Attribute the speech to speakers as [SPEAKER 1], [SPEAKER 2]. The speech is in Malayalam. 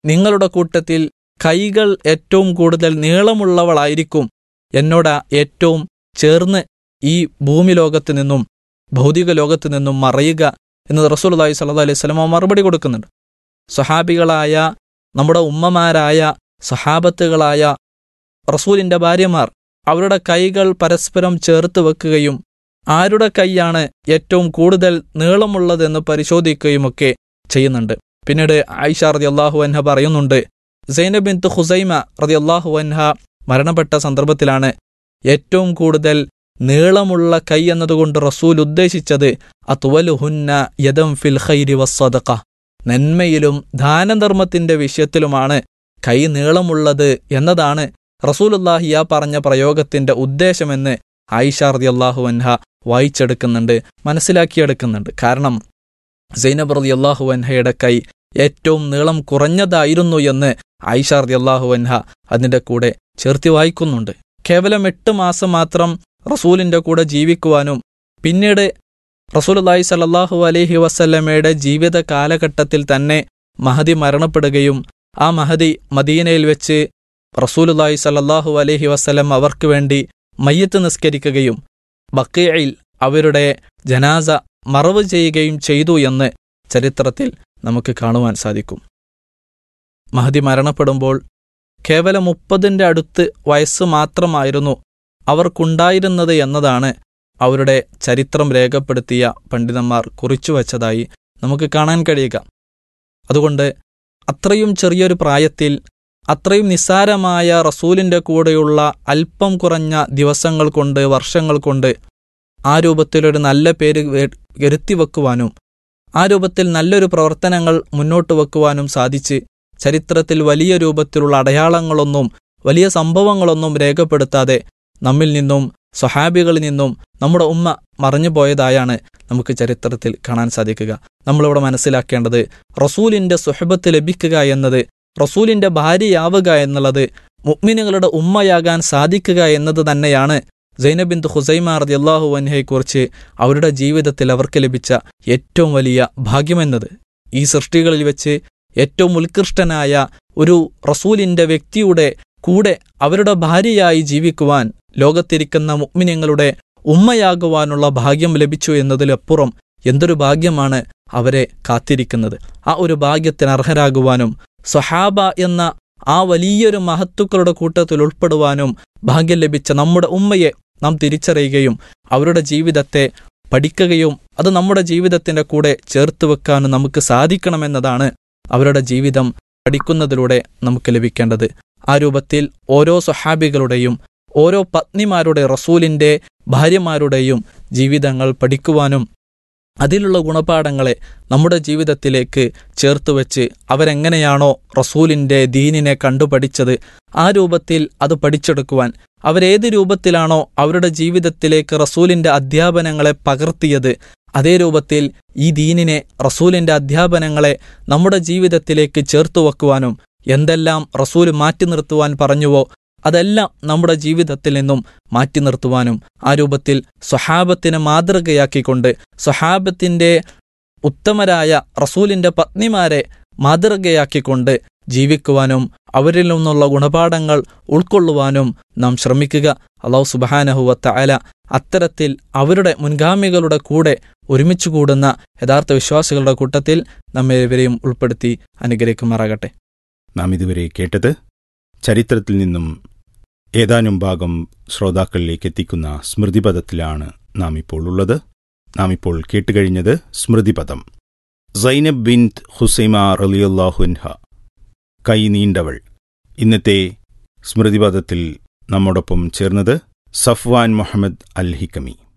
[SPEAKER 1] നിങ്ങളുടെ കൂട്ടത്തിൽ കൈകൾ ഏറ്റവും കൂടുതൽ നീളമുള്ളവളായിരിക്കും എന്നോട് ഏറ്റവും ചേർന്ന് ഈ ഭൂമി ലോകത്ത് നിന്നും ഭൗതിക ലോകത്ത് നിന്നും മറയുക എന്ന് റസൂലുള്ളാഹി സ്വല്ലല്ലാഹി അലൈഹി വസല്ലമ മറുപടി കൊടുക്കുന്നുണ്ട് സഹാബികളായ നമ്മുടെ ഉമ്മമാരായ സഹാബത്തുകളായ റസൂലിന്റെ ഭാര്യമാർ അവരുടെ കൈകൾ പരസ്പരം ചേർത്ത് വെക്കുകയും ആരുടെ കൈയാണ് ഏറ്റവും കൂടുതൽ നീളമുള്ളതെന്ന് പരിശോധിക്കുകയുമൊക്കെ ചെയ്യുന്നുണ്ട് പിന്നീട് ആയിഷ റതി അള്ളാഹു അൻഹ പറയുന്നുണ്ട് സൈനബ് ബിൻ ഹുസൈമ റതി അള്ളാഹു അൻഹ മരണപ്പെട്ട സന്ദർഭത്തിലാണ് ഏറ്റവും കൂടുതൽ നീളമുള്ള കൈ എന്നതുകൊണ്ട് റസൂൽ ഉദ്ദേശിച്ചത് അത്വലുഹുന്ന യദം ഫിൽ ഖൈരി വസ്സദഖ നന്മയിലും ദാനധർമ്മത്തിന്റെ വിഷയത്തിലുമാണ് കൈ നീളമുള്ളത് എന്നതാണ് റസൂലുല്ലാഹി ആ പറഞ്ഞ പ്രയോഗത്തിന്റെ ഉദ്ദേശമെന്ന് ആയിഷ റതി അള്ളാഹു അൻഹ വായിച്ചെടുക്കുന്നുണ്ട് മനസ്സിലാക്കിയെടുക്കുന്നുണ്ട് കാരണം സൈനബ് റതി അള്ളാഹു അൻഹയുടെ കൈ ഏറ്റവും നീളം കുറഞ്ഞതായിരുന്നു എന്ന് ആയിഷ റതി അള്ളാഹു അൻഹ അതിന്റെ കൂടെ ചേർത്തി വായിക്കുന്നുണ്ട് കേവലം എട്ട് മാസം മാത്രം റസൂലിന്റെ കൂടെ ജീവിക്കുവാനും പിന്നീട് റസൂലുല്ലാഹി സല്ലാഹു അലൈഹി വസല്ലമയുടെ ജീവിത കാലഘട്ടത്തിൽ തന്നെ മഹദി മരണപ്പെടുകയും ആ മഹദി മദീനയിൽ വെച്ച് റസൂലുല്ലാഹി സല്ലാഹു അലൈഹി വസല്ലം അവർക്ക് വേണ്ടി മയ്യത്ത് നിസ്കരിക്കുകയും ബക്കയിൽ അവരുടെ ജനാസ മറവ് ചെയ്യുകയും ചെയ്തു എന്ന് ചരിത്രത്തിൽ നമുക്ക് കാണുവാൻ സാധിക്കും മഹദി മരണപ്പെടുമ്പോൾ കേവലം മുപ്പതിൻ്റെ അടുത്ത് വയസ്സ് മാത്രമായിരുന്നു അവർക്കുണ്ടായിരുന്നത് എന്നതാണ് അവരുടെ ചരിത്രം രേഖപ്പെടുത്തിയ പണ്ഡിതന്മാർ കുറിച്ചുവച്ചതായി നമുക്ക് കാണാൻ കഴിയുക അതുകൊണ്ട് അത്രയും ചെറിയൊരു പ്രായത്തിൽ അത്രയും നിസ്സാരമായ റസൂലിൻ്റെ കൂടെയുള്ള അല്പം കുറഞ്ഞ ദിവസങ്ങൾ കൊണ്ട് വർഷങ്ങൾ കൊണ്ട് ആ രൂപത്തിലൊരു നല്ല പേര് വരുത്തി വെക്കുവാനും ആ രൂപത്തിൽ നല്ലൊരു പ്രവർത്തനങ്ങൾ മുന്നോട്ട് വെക്കുവാനും സാധിച്ച് ചരിത്രത്തിൽ വലിയ രൂപത്തിലുള്ള അടയാളങ്ങളൊന്നും വലിയ സംഭവങ്ങളൊന്നും രേഖപ്പെടുത്താതെ നമ്മിൽ നിന്നും സ്വഹാബികളിൽ നിന്നും നമ്മുടെ ഉമ്മ മറഞ്ഞു പോയതായാണ് നമുക്ക് ചരിത്രത്തിൽ കാണാൻ സാധിക്കുക നമ്മളിവിടെ മനസ്സിലാക്കേണ്ടത് റസൂലിന്റെ സുഹബത്ത് ലഭിക്കുക എന്നത് റസൂലിന്റെ ഭാര്യയാവുക എന്നുള്ളത് മുഗ്മിനുകളുടെ ഉമ്മയാകാൻ സാധിക്കുക എന്നത് തന്നെയാണ് സൈനബിന്ദു ഹുസൈമ റദിയല്ലാഹു അൻഹയെക്കുറിച്ച് അവരുടെ ജീവിതത്തിൽ അവർക്ക് ലഭിച്ച ഏറ്റവും വലിയ ഭാഗ്യമെന്നത് ഈ സൃഷ്ടികളിൽ വെച്ച് ഏറ്റവും ഉത്കൃഷ്ടനായ ഒരു റസൂലിന്റെ വ്യക്തിയുടെ കൂടെ അവരുടെ ഭാര്യയായി ജീവിക്കുവാൻ ലോകത്തിരിക്കുന്ന മുഗ്മിനങ്ങളുടെ ഉമ്മയാകുവാനുള്ള ഭാഗ്യം ലഭിച്ചു എന്നതിലപ്പുറം എന്തൊരു ഭാഗ്യമാണ് അവരെ കാത്തിരിക്കുന്നത് ആ ഒരു ഭാഗ്യത്തിന് അർഹരാകുവാനും സ്വഹാബ എന്ന ആ വലിയൊരു മഹത്തുക്കളുടെ കൂട്ടത്തിൽ ഉൾപ്പെടുവാനും ഭാഗ്യം ലഭിച്ച നമ്മുടെ ഉമ്മയെ നാം തിരിച്ചറിയുകയും അവരുടെ ജീവിതത്തെ പഠിക്കുകയും അത് നമ്മുടെ ജീവിതത്തിന്റെ കൂടെ ചേർത്ത് വെക്കാനും നമുക്ക് സാധിക്കണമെന്നതാണ് അവരുടെ ജീവിതം പഠിക്കുന്നതിലൂടെ നമുക്ക് ലഭിക്കേണ്ടത് ആ രൂപത്തിൽ ഓരോ സ്വഹാബികളുടെയും ഓരോ പത്നിമാരുടെ റസൂലിന്റെ ഭാര്യമാരുടെയും ജീവിതങ്ങൾ പഠിക്കുവാനും അതിലുള്ള ഗുണപാഠങ്ങളെ നമ്മുടെ ജീവിതത്തിലേക്ക് ചേർത്തുവെച്ച് അവരെങ്ങനെയാണോ റസൂലിന്റെ ദീനിനെ കണ്ടുപഠിച്ചത് ആ രൂപത്തിൽ അത് പഠിച്ചെടുക്കുവാൻ അവരേത് രൂപത്തിലാണോ അവരുടെ ജീവിതത്തിലേക്ക് റസൂലിന്റെ അധ്യാപനങ്ങളെ പകർത്തിയത് അതേ രൂപത്തിൽ ഈ ദീനിനെ റസൂലിന്റെ അധ്യാപനങ്ങളെ നമ്മുടെ ജീവിതത്തിലേക്ക് ചേർത്തു വെക്കുവാനും എന്തെല്ലാം റസൂല് മാറ്റി നിർത്തുവാൻ പറഞ്ഞുവോ അതെല്ലാം നമ്മുടെ ജീവിതത്തിൽ നിന്നും മാറ്റി നിർത്തുവാനും ആ രൂപത്തിൽ സ്വഹാബത്തിനെ മാതൃകയാക്കിക്കൊണ്ട് സ്വഹാബത്തിന്റെ ഉത്തമരായ റസൂലിന്റെ പത്നിമാരെ മാതൃകയാക്കിക്കൊണ്ട് ജീവിക്കുവാനും അവരിൽ നിന്നുള്ള ഗുണപാഠങ്ങൾ ഉൾക്കൊള്ളുവാനും നാം ശ്രമിക്കുക അള്ളാഹു സുബാനഹുവത്ത അല അത്തരത്തിൽ അവരുടെ മുൻഗാമികളുടെ കൂടെ ഒരുമിച്ച് കൂടുന്ന യഥാർത്ഥ വിശ്വാസികളുടെ കൂട്ടത്തിൽ നമ്മേവരെയും ഉൾപ്പെടുത്തി അനുഗ്രഹിക്കുമാറാകട്ടെ
[SPEAKER 2] നാം ഇതുവരെ കേട്ടത് ചരിത്രത്തിൽ നിന്നും ഏതാനും ഭാഗം ശ്രോതാക്കളിലേക്ക് എത്തിക്കുന്ന സ്മൃതിപദത്തിലാണ് നാം ഇപ്പോൾ ഉള്ളത് നാം ഇപ്പോൾ കേട്ടുകഴിഞ്ഞത് സ്മൃതിപദം സൈനബ് ബിൻ ഹുസൈമ റലിയുല്ലാഹുൻഹ കൈ നീണ്ടവൾ ഇന്നത്തെ സ്മൃതിപദത്തിൽ നമ്മോടൊപ്പം ചേർന്നത് സഫ്വാൻ മുഹമ്മദ് അൽ ഹിക്കമി